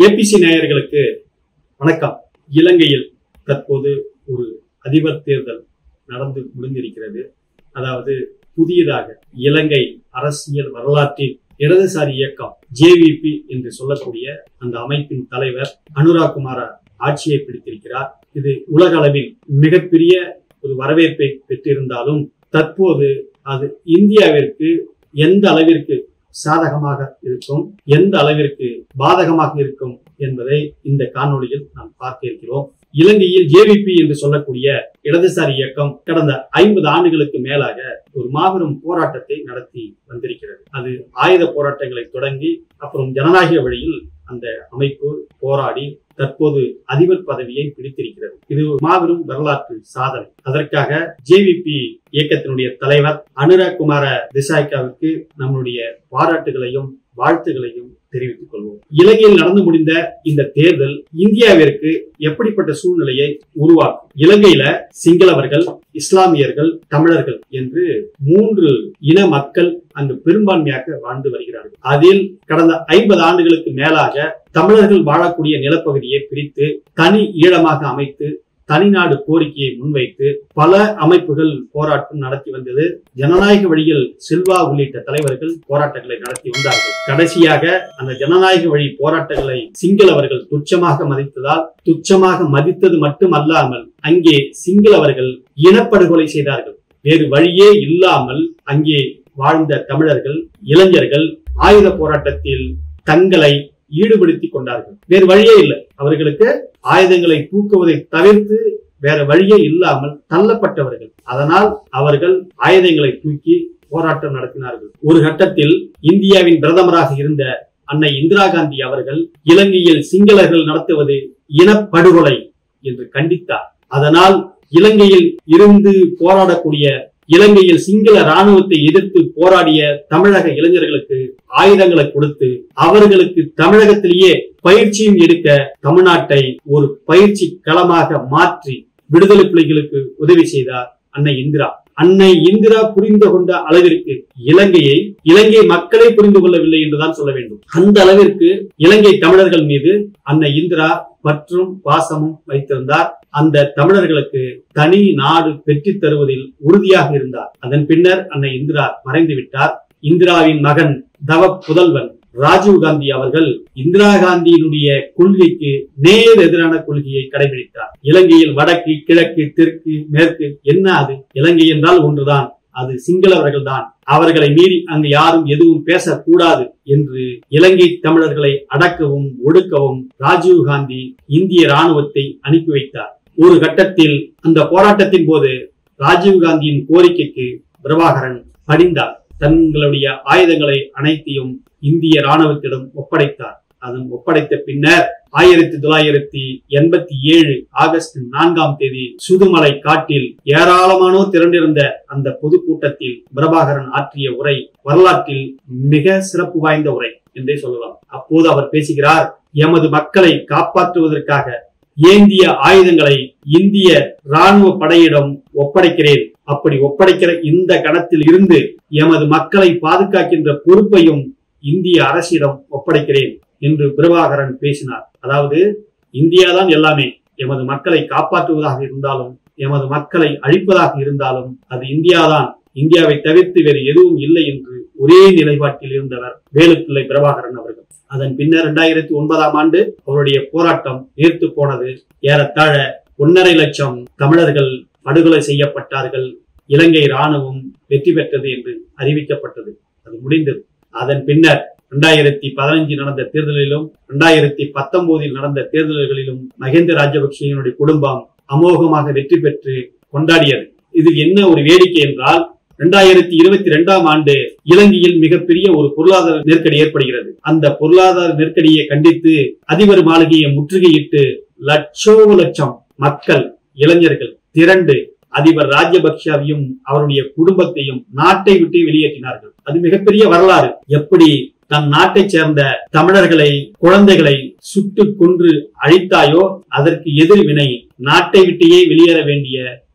ABC நேயர்களுக்கு வணக்கம் இலங்கையில் தற்போது ஒரு அதிபர் தேர்தல் நடந்து முடிந்திருக்கிறது அதாவது புதியதாக இலங்கை அரசியல் வரலாற்றில் இடதுசாரி இயக்கம் ஜேவிபி என்று சொல்லக்கூடிய அந்த அமைப்பின் தலைவர் அனுராக் குமார ஆட்சியை பிடித்திருக்கிறார் இது உலக அளவில் மிகப்பெரிய ஒரு வரவேற்பை பெற்றிருந்தாலும் தற்போது அது இந்தியாவிற்கு எந்த அளவிற்கு சாதகமாக இருக்கும் எந்த அளவிற்கு பாதகமாக இருக்கும் என்பதை இந்த காணொளியில் நாம் பார்க்க இருக்கிறோம் இலங்கையில் ஜேவிபி என்று சொல்லக்கூடிய இடதுசாரி இயக்கம் கடந்த ஐம்பது ஆண்டுகளுக்கு மேலாக ஒரு மாபெரும் போராட்டத்தை நடத்தி வந்திருக்கிறது அது ஆயுத போராட்டங்களை தொடங்கி அப்புறம் ஜனநாயக வழியில் அந்த அமைப்பு போராடி தற்போது அதிபர் பதவியை பிடித்திருக்கிறது இது ஒரு மாபெரும் வரலாற்று சாதனை அதற்காக ஜேவிபி இயக்கத்தினுடைய தலைவர் அனுராக் குமார திசாய்காவுக்கு நம்முடைய பாராட்டுகளையும் வாழ்த்துகளையும் தெரிவித்துக் கொள்வோம் இலங்கையில் நடந்து முடிந்த இந்த தேர்தல் இந்தியாவிற்கு எப்படிப்பட்ட சூழ்நிலையை உருவாக்கும் இலங்கையில சிங்களவர்கள் இஸ்லாமியர்கள் தமிழர்கள் என்று மூன்று இன மக்கள் அங்கு பெரும்பான்மையாக வாழ்ந்து வருகிறார்கள் அதில் கடந்த ஐம்பது ஆண்டுகளுக்கு மேலாக தமிழர்கள் வாழக்கூடிய நிலப்பகுதியை பிரித்து தனி ஈழமாக அமைத்து தனிநாடு கோரிக்கையை முன்வைத்து பல அமைப்புகள் போராட்டம் நடத்தி வந்தது ஜனநாயக வழியில் சில்வா உள்ளிட்ட தலைவர்கள் போராட்டங்களை நடத்தி வந்தார்கள் கடைசியாக அந்த ஜனநாயக வழி போராட்டங்களை சிங்களவர்கள் துச்சமாக மதித்ததால் துச்சமாக மதித்தது மட்டுமல்லாமல் அங்கே சிங்களவர்கள் இனப்படுகொலை செய்தார்கள் வேறு வழியே இல்லாமல் அங்கே வாழ்ந்த தமிழர்கள் இளைஞர்கள் ஆயுத போராட்டத்தில் தங்களை ஈடுபடுத்திக் கொண்டார்கள் வேறு வழியே இல்லை அவர்களுக்கு ஆயுதங்களை தூக்குவதை தவிர்த்து வேற வழியே இல்லாமல் தள்ளப்பட்டவர்கள் அதனால் அவர்கள் ஆயுதங்களை தூக்கி போராட்டம் நடத்தினார்கள் ஒரு கட்டத்தில் இந்தியாவின் பிரதமராக இருந்த அன்னை இந்திரா காந்தி அவர்கள் இலங்கையில் சிங்களர்கள் நடத்துவது இனப்படுகொலை என்று கண்டித்தார் அதனால் இலங்கையில் இருந்து போராடக்கூடிய இலங்கையில் சிங்கள ராணுவத்தை எதிர்த்து போராடிய தமிழக இளைஞர்களுக்கு ஆயுதங்களை கொடுத்து அவர்களுக்கு தமிழகத்திலேயே பயிற்சியும் எடுக்க தமிழ்நாட்டை ஒரு பயிற்சி களமாக மாற்றி விடுதலை புலிகளுக்கு உதவி செய்தார் அன்னை இந்திரா அன்னை இந்திரா புரிந்து கொண்ட அளவிற்கு இலங்கையை இலங்கை மக்களை புரிந்து கொள்ளவில்லை என்றுதான் சொல்ல வேண்டும் அந்த அளவிற்கு இலங்கை தமிழர்கள் மீது அன்னை இந்திரா பற்றும் பாசமும் வைத்திருந்தார் அந்த தமிழர்களுக்கு தனி நாடு பெற்றுத் தருவதில் உறுதியாக இருந்தார் அதன் பின்னர் அன்னை இந்திரா மறைந்து விட்டார் இந்திராவின் மகன் தவ புதல்வன் ராஜீவ் காந்தி அவர்கள் இந்திரா காந்தியினுடைய கொள்கைக்கு நேர் எதிரான கொள்கையை கடைபிடித்தார் இலங்கையில் வடக்கு கிழக்கு தெற்கு மேற்கு என்ன அது இலங்கை என்றால் ஒன்றுதான் அது சிங்களவர்கள் தான் அவர்களை மீறி அங்கு யாரும் எதுவும் பேசக்கூடாது என்று இலங்கை தமிழர்களை அடக்கவும் ஒடுக்கவும் ராஜீவ் காந்தி இந்திய ராணுவத்தை அனுப்பி வைத்தார் ஒரு கட்டத்தில் அந்த போராட்டத்தின் போது ராஜீவ் காந்தியின் கோரிக்கைக்கு பிரபாகரன் படிந்தார் தங்களுடைய ஆயுதங்களை அனைத்தையும் இந்திய ராணுவத்திடம் ஒப்படைத்தார் அதன் ஒப்படைத்த பின்னர் ஆயிரத்தி தொள்ளாயிரத்தி எண்பத்தி ஏழு ஆகஸ்ட் நான்காம் தேதி சுதுமலை காட்டில் ஏராளமானோர் திரண்டிருந்த அந்த பொதுக்கூட்டத்தில் பிரபாகரன் ஆற்றிய உரை வரலாற்றில் மிக சிறப்பு வாய்ந்த உரை என்றே சொல்லலாம் அப்போது அவர் பேசுகிறார் எமது மக்களை காப்பாற்றுவதற்காக ஏந்திய ஆயுதங்களை இந்திய ராணுவ படையிடம் ஒப்படைக்கிறேன் அப்படி ஒப்படைக்கிற இந்த கணத்தில் இருந்து எமது மக்களை பாதுகாக்கின்ற பொறுப்பையும் இந்திய அரசிடம் ஒப்படைக்கிறேன் என்று பிரபாகரன் பேசினார் அதாவது இந்தியாதான் எல்லாமே எமது மக்களை காப்பாற்றுவதாக இருந்தாலும் எமது மக்களை அழிப்பதாக இருந்தாலும் அது இந்தியாதான் இந்தியாவை தவிர்த்து வேறு எதுவும் இல்லை என்று ஒரே நிலைப்பாட்டில் இருந்தவர் வேலுப்பிள்ளை பிரபாகரன் அவர்கள் அதன் பின்னர் இரண்டாயிரத்தி ஒன்பதாம் ஆண்டு அவருடைய போராட்டம் நீர்த்து போனது ஏறத்தாழ ஒன்னரை லட்சம் தமிழர்கள் படுகொலை செய்யப்பட்டார்கள் இலங்கை ராணுவம் வெற்றி பெற்றது என்று அறிவிக்கப்பட்டது அது முடிந்தது அதன் பின்னர் இரண்டாயிரத்தி பதினஞ்சு நடந்த தேர்தலிலும் இரண்டாயிரத்தி பத்தொன்பதில் நடந்த தேர்தல்களிலும் மகேந்திர ராஜபக்சேயினுடைய குடும்பம் அமோகமாக வெற்றி பெற்று கொண்டாடியது இதில் என்ன ஒரு வேடிக்கை என்றால் இரண்டாயிரத்தி இருபத்தி இரண்டாம் ஆண்டு இலங்கையில் மிகப்பெரிய ஒரு பொருளாதார நெருக்கடி ஏற்படுகிறது அந்த பொருளாதார நெருக்கடியை கண்டித்து அதிபர் மாளிகையை முற்றுகையிட்டு லட்சோ லட்சம் மக்கள் இளைஞர்கள் திரண்டு அதிபர் ராஜபக்ஷவையும் அவருடைய குடும்பத்தையும் நாட்டை விட்டு வெளியேற்றினார்கள் அது மிகப்பெரிய வரலாறு எப்படி தன் நாட்டைச் சேர்ந்த தமிழர்களை குழந்தைகளை சுட்டு கொன்று அழித்தாயோ அதற்கு எதிர்வினை நாட்டை விட்டேயே வெளியேற வேண்டிய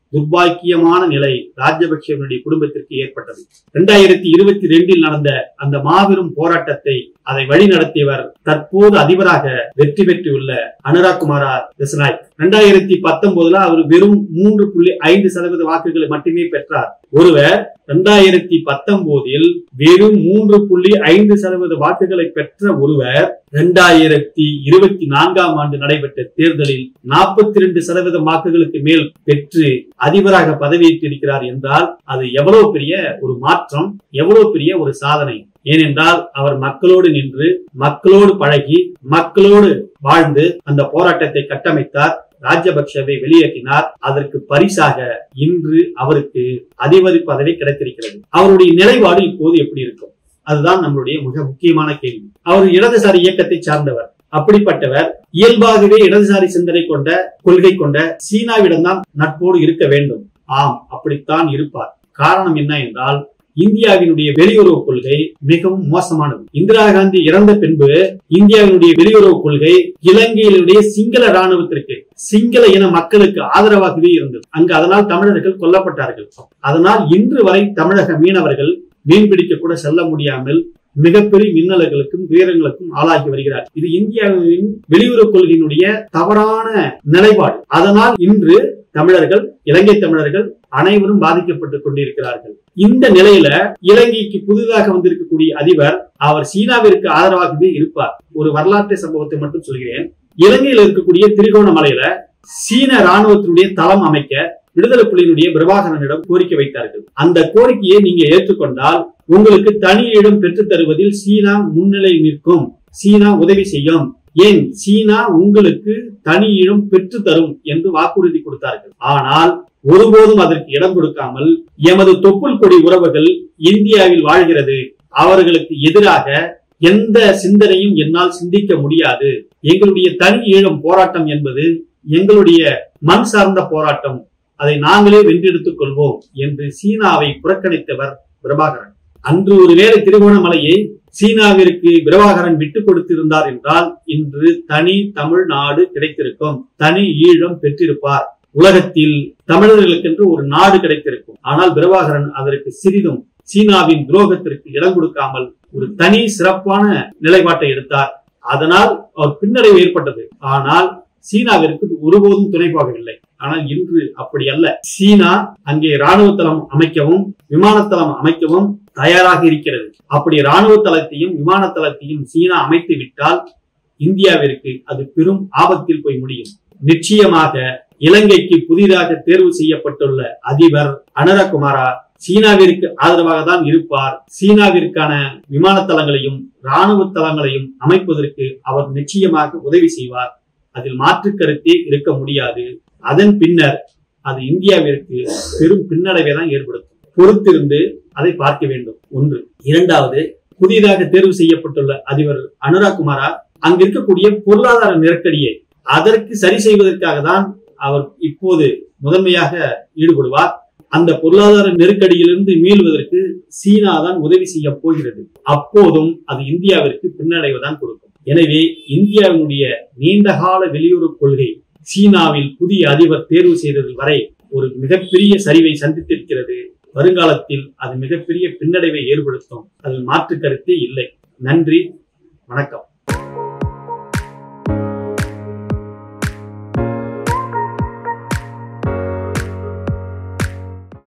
துர்பாக்கியமான நிலை ராஜபக்சேவனுடைய குடும்பத்திற்கு ஏற்பட்டது இரண்டாயிரத்தி இருபத்தி ரெண்டில் நடந்த அந்த மாபெரும் போராட்டத்தை அதை வழிநடத்தியவர் தற்போது அதிபராக வெற்றி பெற்றுள்ள அனுராக் குமாரா திசநாயக் இரண்டாயிரத்தி பத்தொன்பதுல அவர் வெறும் மூன்று புள்ளி ஐந்து சதவீத வாக்குகளை மட்டுமே பெற்றார் ஒருவர் இரண்டாயிரத்தி பத்தொன்பதில் வெறும் மூன்று புள்ளி ஐந்து சதவீத வாக்குகளை பெற்ற ஒருவர் இரண்டாயிரத்தி இருபத்தி நான்காம் ஆண்டு நடைபெற்ற தேர்தலில் நாற்பத்தி ரெண்டு சதவீத வாக்குகளுக்கு மேல் பெற்று அதிபராக பதவியேற்றிருக்கிறார் என்றால் அது எவ்வளவு பெரிய ஒரு மாற்றம் எவ்வளவு பெரிய ஒரு சாதனை ஏனென்றால் அவர் மக்களோடு நின்று மக்களோடு பழகி மக்களோடு வாழ்ந்து அந்த போராட்டத்தை கட்டமைத்தார் ராஜபக்சவை வெளியேற்றினார் அதற்கு பரிசாக இன்று அவருக்கு அதிபதி பதவி கிடைத்திருக்கிறது அவருடைய நிலைப்பாடு இப்போது எப்படி இருக்கும் அதுதான் நம்மளுடைய மிக முக்கியமான கேள்வி அவர் இடதுசாரி இயக்கத்தை சார்ந்தவர் அப்படிப்பட்டவர் இயல்பாகவே இடதுசாரி சிந்தனை கொண்ட கொள்கை கொண்ட சீனாவிடம்தான் நட்போடு இருக்க வேண்டும் ஆம் அப்படித்தான் இருப்பார் காரணம் என்ன என்றால் இந்தியாவினுடைய வெளியுறவு கொள்கை மிகவும் மோசமானது இந்திரா காந்தி இறந்த பின்பு இந்தியாவினுடைய வெளியுறவு கொள்கை இலங்கையினுடைய சிங்கள ராணுவத்திற்கு சிங்கள இன மக்களுக்கு ஆதரவாகவே இருந்தது அங்கு அதனால் தமிழர்கள் கொல்லப்பட்டார்கள் அதனால் இன்று வரை தமிழக மீனவர்கள் மீன்பிடிக்க கூட செல்ல முடியாமல் மிகப்பெரிய மின்னல்களுக்கும் துயரங்களுக்கும் ஆளாகி வருகிறார் இது இந்தியாவின் வெளியுறவு கொள்கையினுடைய தவறான நிலைப்பாடு அதனால் இன்று தமிழர்கள் இலங்கை தமிழர்கள் அனைவரும் பாதிக்கப்பட்டுக் கொண்டிருக்கிறார்கள் இந்த நிலையில இலங்கைக்கு புதிதாக வந்திருக்கக்கூடிய அதிபர் அவர் சீனாவிற்கு ஆதரவாகவே இருப்பார் ஒரு வரலாற்று சம்பவத்தை மட்டும் சொல்கிறேன் இலங்கையில் இருக்கக்கூடிய திரிகோணமலையில சீன ராணுவத்தினுடைய தளம் அமைக்க விடுதலை புலியினுடைய பிரபாகரனிடம் கோரிக்கை வைத்தார்கள் அந்த கோரிக்கையை நீங்க ஏற்றுக்கொண்டால் உங்களுக்கு தனி இடம் பெற்றுத் தருவதில் சீனா முன்னிலை நிற்கும் சீனா உதவி செய்யும் ஏன் சீனா உங்களுக்கு தனி இடம் பெற்று தரும் என்று வாக்குறுதி கொடுத்தார்கள் ஆனால் ஒருபோதும் அதற்கு இடம் கொடுக்காமல் எமது தொப்புள் கொடி உறவுகள் இந்தியாவில் வாழ்கிறது அவர்களுக்கு எதிராக எந்த சிந்தனையும் என்னால் சிந்திக்க முடியாது எங்களுடைய தனி ஈழம் போராட்டம் என்பது எங்களுடைய மண் சார்ந்த போராட்டம் அதை நாங்களே வென்றெடுத்துக் கொள்வோம் என்று சீனாவை புறக்கணித்தவர் பிரபாகரன் அன்று ஒருவேளை திருகோணமலையை சீனாவிற்கு பிரபாகரன் விட்டுக் கொடுத்திருந்தார் என்றால் இன்று தனி தமிழ்நாடு கிடைத்திருக்கும் தனி ஈழம் பெற்றிருப்பார் உலகத்தில் தமிழர்களுக்கென்று ஒரு நாடு கிடைத்திருக்கும் ஆனால் பிரபாகரன் அதற்கு சிறிதும் சீனாவின் துரோகத்திற்கு இடம் கொடுக்காமல் ஒரு தனி சிறப்பான நிலைப்பாட்டை எடுத்தார் அதனால் அவர் பின்னடைவு ஏற்பட்டது ஆனால் சீனாவிற்கு ஒருபோதும் துணை போகவில்லை ஆனால் இன்று அப்படி அல்ல சீனா அங்கே ராணுவ தளம் அமைக்கவும் விமான தளம் அமைக்கவும் தயாராக இருக்கிறது அப்படி ராணுவ தளத்தையும் விமான தளத்தையும் சீனா அமைத்து விட்டால் இந்தியாவிற்கு அது பெரும் ஆபத்தில் போய் முடியும் நிச்சயமாக இலங்கைக்கு புதிதாக தேர்வு செய்யப்பட்டுள்ள அதிபர் அனரகுமாரா சீனாவிற்கு ஆதரவாக தான் இருப்பார் சீனாவிற்கான விமான தளங்களையும் ராணுவ தளங்களையும் அமைப்பதற்கு அவர் நிச்சயமாக உதவி செய்வார் அதில் மாற்று கருத்தே இருக்க முடியாது அதன் பின்னர் அது இந்தியாவிற்கு பெரும் பின்னடைவை தான் ஏற்படுத்தும் பொறுத்திருந்து அதை பார்க்க வேண்டும் ஒன்று இரண்டாவது புதிதாக தேர்வு செய்யப்பட்டுள்ள அதிபர் அனுராக் குமாரா அங்க இருக்கக்கூடிய பொருளாதார நெருக்கடியை அதற்கு சரி செய்வதற்காக தான் அவர் இப்போது முதன்மையாக ஈடுபடுவார் அந்த பொருளாதார நெருக்கடியிலிருந்து மீள்வதற்கு சீனா தான் உதவி செய்ய போகிறது அப்போதும் அது இந்தியாவிற்கு பின்னடைவு தான் கொடுக்கும் எனவே இந்தியாவினுடைய நீண்டகால வெளியுறவு கொள்கை சீனாவில் புதிய அதிபர் தேர்வு செய்தது வரை ஒரு மிகப்பெரிய சரிவை சந்தித்திருக்கிறது வருங்காலத்தில் அது மிகப்பெரிய பின்னடைவை ஏற்படுத்தும் அதில் மாற்று கருத்தே இல்லை நன்றி வணக்கம்